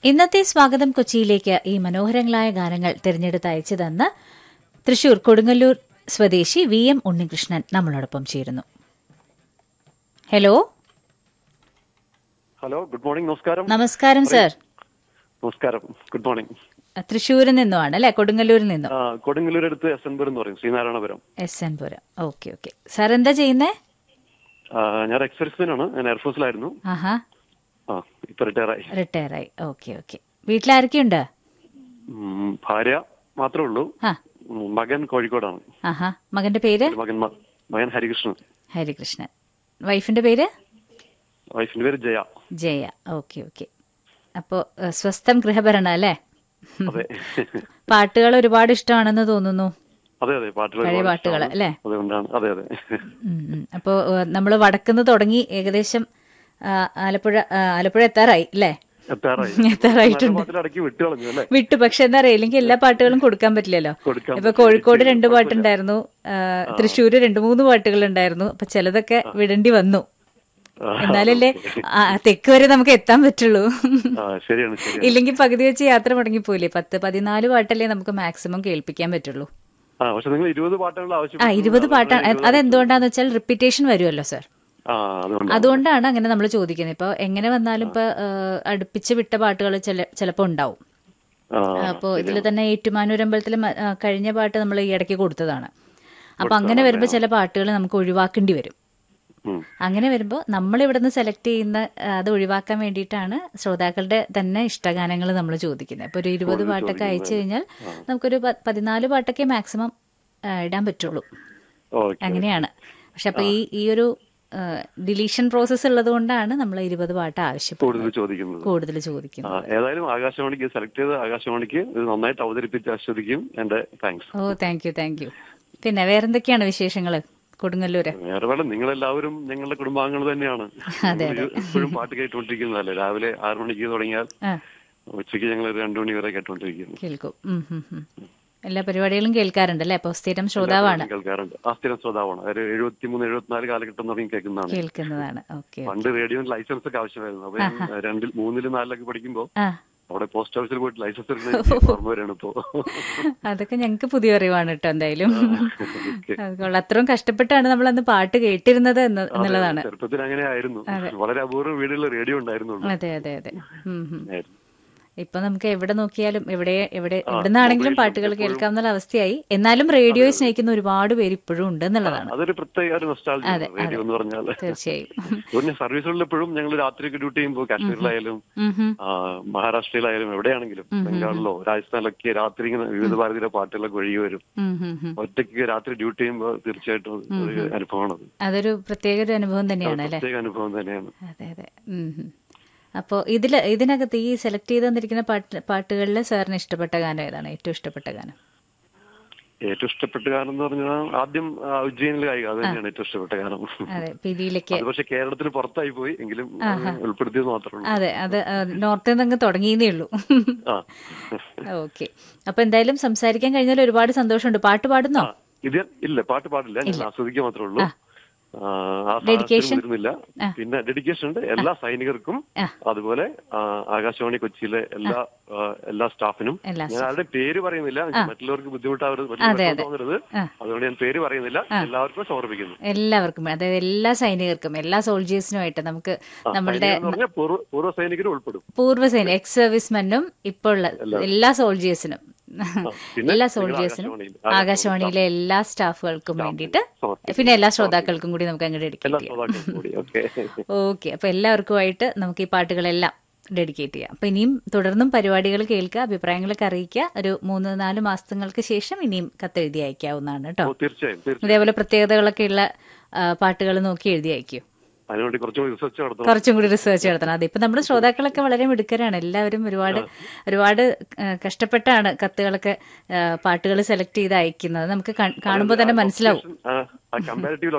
ഇന്നത്തെ സ്വാഗതം കൊച്ചിയിലേക്ക് ഈ മനോഹരങ്ങളായ ഗാനങ്ങൾ തിരഞ്ഞെടുത്ത് അയച്ചു തന്ന് തൃശൂർ കൊടുങ്ങല്ലൂർ സ്വദേശി വി എം ഉണ്ണികൃഷ്ണൻ നമ്മളോടൊപ്പം ചേരുന്നു ഹലോ ഹലോ ഗുഡ് മോർണിംഗ് നമസ്കാരം നമസ്കാരം സർ നമസ്കാരം ഗുഡ് മോർണിംഗ് തൃശ്ശൂരിൽ നിന്നുമാണ് അല്ലെ കൊടുങ്ങല്ലൂരിൽ നിന്നും ആ, കൊടുങ്ങല്ലൂർ അടുത്ത് എസ് എൻ എന്ന് പറയും Sreenarayanapuram S N Puram okay okay sir എന്താ ചെയ്യുന്നേ ആ, ഞാൻ എക്സർസൈസിനാണ് ഞാൻ എയർഫോഴ്സിലായിരുന്നു ആഹാ ആ ഇപ്പൊ റിട്ടയർ ആയി റിട്ടയർ ആയി ഓക്കെ ഓക്കെ വീട്ടിലാരൊക്കെയുണ്ട് ഉം, ഭാര്യ മാത്രമേ ഉള്ളൂ ആ ഉം, മകൻ കോഴിക്കോടാണ് ആഹാ മകന്റെ പേര് ഒരു മകൻ മ- മകൻ ഹരികൃഷ്ണൻ ഹരികൃഷ്ണൻ വൈഫിന്റെ പേര് വൈഫിന്റെ പേര് ജയ ജയ ഓക്കെ ഓക്കെ അപ്പോ ഏഹ്, സ്വസ്ഥം ഗൃഹഭരണം അല്ലേ അതെ പാട്ടുകൾ ഒരുപാട് ഇഷ്ടമാണെന്ന് തോന്നുന്നു അതെ അതെ പാട്ടുകൾ പഴയ ഒരുപാട് പാട്ടുകൾ ഇഷ്ടമാണ്. അല്ലേ അതുകൊണ്ടാണ് അതെ അതെ ഉം, ഉം. അപ്പോ നമ്മൾ വടക്കുന്ന് തുടങ്ങി ഏകദേശം ആ, ആലപ്പുഴ ആ, ആലപ്പുഴ എത്താറായി അല്ലേ എത്താറായി എത്താറായിട്ടുണ്ട്. നല്ല പാട്ടിൽ അടക്കി വിട്ടു കളഞ്ഞു അല്ലേ വിട്ടു പക്ഷെ എന്താ അറിയില്ല എനിക്ക് എല്ലാ പാട്ടുകളും കൊടുക്കാൻ പറ്റില്ലല്ലോ കൊടുക്കാൻ ഇപ്പൊ കോഴിക്കോട് രണ്ട് പാട്ടുണ്ടായിരുന്നു ആ, തൃശ്ശൂര് രണ്ട് മൂന്ന് പാട്ടുകൾ ഉണ്ടായിരുന്നു അപ്പൊ ചിലതൊക്കെ വിടേണ്ടി വന്നു ആ, എന്നാലല്ലേ ആ, തെക്ക് വരെ നമുക്ക് എത്താൻ പറ്റുള്ളൂ ആ, ശരിയാണ് ശരിയാണ് ഇല്ലെങ്കിൽ പകുതി വെച്ച് യാത്ര മുടങ്ങിപ്പോയില്ലേ പത്ത് പതിനാല് പാട്ടല്ലേ നമുക്ക് മാക്സിമം കേൾപ്പിക്കാൻ പറ്റുള്ളൂ ആ പക്ഷെ നിങ്ങൾ ഇരുപത് പാട്ടുകൾ ആവശ്യം ആ ഇരുപത് പാട്ടാണ് അതെന്തുകൊണ്ടാന്ന് വെച്ചാൽ റിപ്പീറ്റേഷൻ വരുമല്ലോ സർ ആ അതുകൊണ്ട് അതുകൊണ്ടാണ് അങ്ങനെ നമ്മൾ ചോദിക്കുന്നത് ഇപ്പൊ എങ്ങനെ വന്നാലും ഇപ്പൊ ആ, അടുപ്പിച്ച് വിട്ട പാട്ടുകൾ ചില ചിലപ്പോ ഉണ്ടാവും ആ അപ്പോ ഇതിൽ തന്നെ ഏറ്റുമാനൂരമ്പലത്തിൽ കഴിഞ്ഞ പാട്ട് നമ്മൾ ഈ ഇടയ്ക്ക് കൊടുത്തതാണ് അപ്പൊ അങ്ങനെ വരുമ്പോൾ ചില പാട്ടുകൾ നമുക്ക് ഒഴിവാക്കേണ്ടി വരും ഉം. അങ്ങനെ വരുമ്പോൾ നമ്മൾ ഇവിടുന്ന് സെലക്ട് ചെയ്യുന്ന ആ, അത് ഒഴിവാക്കാൻ വേണ്ടിയിട്ടാണ് ശ്രോതാക്കളുടെ തന്നെ ഇഷ്ടഗാനങ്ങൾ നമ്മൾ ചോദിക്കുന്നത് അപ്പോൾ ഒരു ഇരുപത് പാട്ടൊക്കെ അയച്ചു കഴിഞ്ഞാൽ നമുക്കൊരു പ- പതിനാല് പാട്ടൊക്കെ മാക്സിമം ഇടാൻ പറ്റുള്ളൂ ഓക്കെ അങ്ങനെയാണ് പക്ഷെ അപ്പൊ ഈ ഈ ഒരു ഡിലീഷൻ പ്രോസസ്സ് ഉള്ളത് കൊണ്ടാണ് നമ്മൾ ഇരുപത് പാട്ട് ആവശ്യപ്പെടുന്നത് കൂടുതൽ ചോദിക്കുന്നത് കൂടുതൽ ആ, ചോദിക്കുന്നത് ഏതായാലും ആകാശവാണിക്ക് സെലക്ട് ചെയ്ത് ആകാശവാണിക്ക് ഇത് നന്നായിട്ട് അവതരിപ്പിച്ച് ആസ്വദിക്കും എന്റെ താങ്ക്സ് ഓ താങ്ക് യു താങ്ക് യു പിന്നെ വേറെന്തൊക്കെയാണ് വിശേഷങ്ങൾ കൊടുങ്ങല്ലൂര് വേറെ വേണം നിങ്ങളെല്ലാവരും ഞങ്ങളുടെ കുടുംബാംഗങ്ങൾ തന്നെയാണ് നമ്മള് എപ്പോഴും പാട്ട് കേട്ടുകൊണ്ടിരിക്കുന്നതല്ലേ രാവിലെ ആറു മണിക്ക് തുടങ്ങിയാൽ ആ ഉച്ചയ്ക്ക് ഞങ്ങൾ രണ്ടു മണി വരെ കേട്ടുകൊണ്ടിരിക്കുന്നു കേൾക്കും ഉം, ഉം, ഉം. എല്ലാ പരിപാടികളും കേൾക്കാറുണ്ടല്ലേ അപ്പൊ സ്ഥിരം ശ്രോതാവാണ് കേൾക്കാറുണ്ട് ആ സ്ഥിരം ശ്രോതാവാണ് ഒരു എഴുപത്തിമൂന്ന് എഴുപത്തിനാല് കാലഘട്ടം തുടങ്ങി കേൾക്കുന്നതാണ് കേൾക്കുന്നതാണ് ഓക്കെ പണ്ട് റേഡിയോ ലൈസൻസ് ഒക്കെ ആവശ്യമായിരുന്നു അപ്പൊ ഞാൻ രണ്ടിൽ മൂന്നിലും നാലിലൊക്കെ പഠിക്കുമ്പോ ആ അവിടെ പോസ്റ്റ് ഓഫീസിൽ പോയിട്ട് ലൈസൻസ് എടുക്കുന്ന ഓർമ്മ വരെയാണ് ഇപ്പോ അതൊക്കെ ഞങ്ങൾക്ക് പുതിയ അറിവാണ് കേട്ടോ എന്തായാലും ഓക്കെ. അത് കൊള്ളാം അത്രയും കഷ്ടപ്പെട്ടാണ് നമ്മൾ അന്ന് പാട്ട് കേട്ടിരുന്നത് എന്ന് എന്നുള്ളതാണ് ചെറുപ്പത്തിൽ അങ്ങനെ ആയിരുന്നു വളരെ അപൂർവ വീടുകളിൽ റേഡിയോ ഉണ്ടായിരുന്നുള്ളൂ അതെ അതെ അതെ ഉം, ഉം. ആയിരുന്നു. ഇപ്പൊ നമുക്ക് എവിടെ നോക്കിയാലും എവിടെ എവിടെ എവിടുന്നാണെങ്കിലും പാട്ടുകൾ കേൾക്കാവുന്ന അവസ്ഥയായി എന്നാലും റേഡിയോയെ സ്നേഹിക്കുന്ന ഒരുപാട് പേര് ഇപ്പോഴും ഉണ്ട് എന്നുള്ളതാണ് അതൊരു പ്രത്യേക ഒരു നൊസ്റ്റാൾജി റേഡിയോ എന്ന് പറഞ്ഞാല് തീർച്ചയായും പിന്നെ സർവീസുകളിൽ എപ്പോഴും ഞങ്ങൾ രാത്രിയൊക്കെ ഡ്യൂട്ടി ചെയ്യുമ്പോൾ കാശ്മീരിലായാലും ഉം, ഉം. ആ, മഹാരാഷ്ട്രയിലായാലും എവിടെയാണെങ്കിലും ബംഗാളിലോ രാജസ്ഥാനിലൊക്കെ രാത്രി ഇങ്ങനെ വിവിധ ഭാരതിയുടെ പാട്ടുകളൊക്കെ ഒഴുകി വരും ഉം, ഉം, ഉം. ഒറ്റയ്ക്ക് രാത്രി ഡ്യൂട്ടി ചെയ്യുമ്പോൾ തീർച്ചയായിട്ടും ഒരു അനുഭവമാണ് അത് അതൊരു പ്രത്യേക ഒരു അനുഭവം തന്നെയാണ് അല്ലെ പ്രത്യേക അനുഭവം തന്നെയാണ് അതെ അതെ അപ്പോൾ ഇതില് ഇതിനകത്ത് ഈ സെലക്ട് ചെയ്ത് തന്നിരിക്കുന്ന പാട്ട് പാട്ടുകളിൽ സാറിന് ഇഷ്ടപ്പെട്ട ഗാനം ഏതാണ് ഏറ്റവും ഇഷ്ടപ്പെട്ട ഗാനം ഏറ്റവും ഇഷ്ടപ്പെട്ട ഗാനം എന്ന് പറഞ്ഞാൽ ആദ്യം ആ, ഉജ്ജയിനിലെ ഗായിക അത് തന്നെയാണ് ഏറ്റവും ഇഷ്ടപ്പെട്ട ഗാനം അതെ പിരിയിലേക്ക് അത് പക്ഷെ കേരളത്തിന് പുറത്തായി പോയി എങ്കിലും അത് ഉൾപ്പെടുത്തിയത് മാത്രമേ ഉള്ളൂ അതെ അത് നോർത്തിൽ നിന്ന് തുടങ്ങിയതേ ഉള്ളൂ ആ ഓക്കെ അപ്പൊ എന്തായാലും സംസാരിക്കാൻ കഴിഞ്ഞാൽ ഒരുപാട് സന്തോഷമുണ്ട് പാട്ട് പാടുന്നോ ഇത് ഇല്ല പാട്ട് പാടില്ല ഞാൻ ആസ്വദിക്കുക മാത്രമേ ഉള്ളൂ ആ, ആ Dedication? സാഹചര്യം വരുന്നില്ല പിന്നെ ഡെഡിക്കേഷൻ ഉണ്ട് എല്ലാ സൈനികർക്കും ആ. അതുപോലെ ആ, ആകാശവാണി കൊച്ചിയിലെ എല്ലാ ആ, എല്ലാ സ്റ്റാഫിനും എല്ലാ ഞാൻ ആരുടെ പേര് പറയുന്നില്ല മറ്റുള്ളവർക്ക് ബുദ്ധിമുട്ടാവരുത് അതെ, മറ്റുള്ളവർക്ക് അതെ. തോന്നരുത് ആ. അതുകൊണ്ട് ഞാൻ പേര് പറയുന്നില്ല എല്ലാവർക്കും സമർപ്പിക്കുന്നു എല്ലാവർക്കും അതായത് എല്ലാ സൈനികർക്കും എല്ലാ സോൾജേഴ്സിനുമായിട്ട് നമുക്ക് നമ്മളുടെ സൈനികർ എന്ന് പറഞ്ഞാൽ പൂർവ്വ പൂർവ്വ സൈനികരും ഉൾപ്പെടും പൂർവ്വ സൈനിക എക്സ് സർവീസ്മെനും ഇപ്പോൾ ഉള്ള എല്ലാ സോൾജേഴ്സിനും പിന്നെ എല്ലാ നിങ്ങൾ സോൾജേഴ്സിനും ആകാശവാണിയിൽ- ആകാശവാണിയിലെ എല്ലാ സ്റ്റാഫുകൾക്കും വേണ്ടിയിട്ട് സമർപ്പിക്കുന്നു. പിന്നെ എല്ലാ ശ്രോതാക്കൾക്കും കൂടി നമുക്ക് അങ്ങോട്ട് എല്ലാ ഡെഡിക്കേറ്റ് ചെയ്യാം ശ്രോതാക്കൾക്കും കൂടി ഓക്കെ ഓക്കെ അപ്പൊ എല്ലാവർക്കുമായിട്ട് നമുക്ക് ഈ പാട്ടുകളെല്ലാം ഡെഡിക്കേറ്റ് ചെയ്യാം അപ്പൊ ഇനിയും തുടർന്നും പരിപാടികൾ കേൾക്കുക അഭിപ്രായങ്ങളൊക്കെ അറിയിക്കുക ഒരു മൂന്ന് നാല് മാസങ്ങൾക്ക് ശേഷം ഇനിയും കത്തെഴുതി അയക്കാവുന്നതാണ് കേട്ടോ തീർച്ചയായും തീർച്ചയായും ഇതേപോലെ പ്രത്യേകതകളൊക്കെ ഉള്ള പാട്ടുകൾ നോക്കി എഴുതി അയക്കൂ അതിനുവേണ്ടി കുറച്ചുകൂടി റിസർച്ച് നടത്തണം കുറച്ചും കൂടി റിസർച്ച് നടത്തണം അതെ ഇപ്പൊ നമ്മുടെ ശ്രോതാക്കളൊക്കെ വളരെ മിടുക്കരാണ് എല്ലാവരും ഒരുപാട് ഒരുപാട് ആ, കഷ്ടപ്പെട്ടാണ് കത്തുകളൊക്കെ പാട്ടുകൾ സെലക്ട് ചെയ്ത് അയക്കുന്നത് നമുക്ക് കാണുമ്പോൾ തന്നെ മനസ്സിലാവും ആ കമ്പാരിറ്റീവ്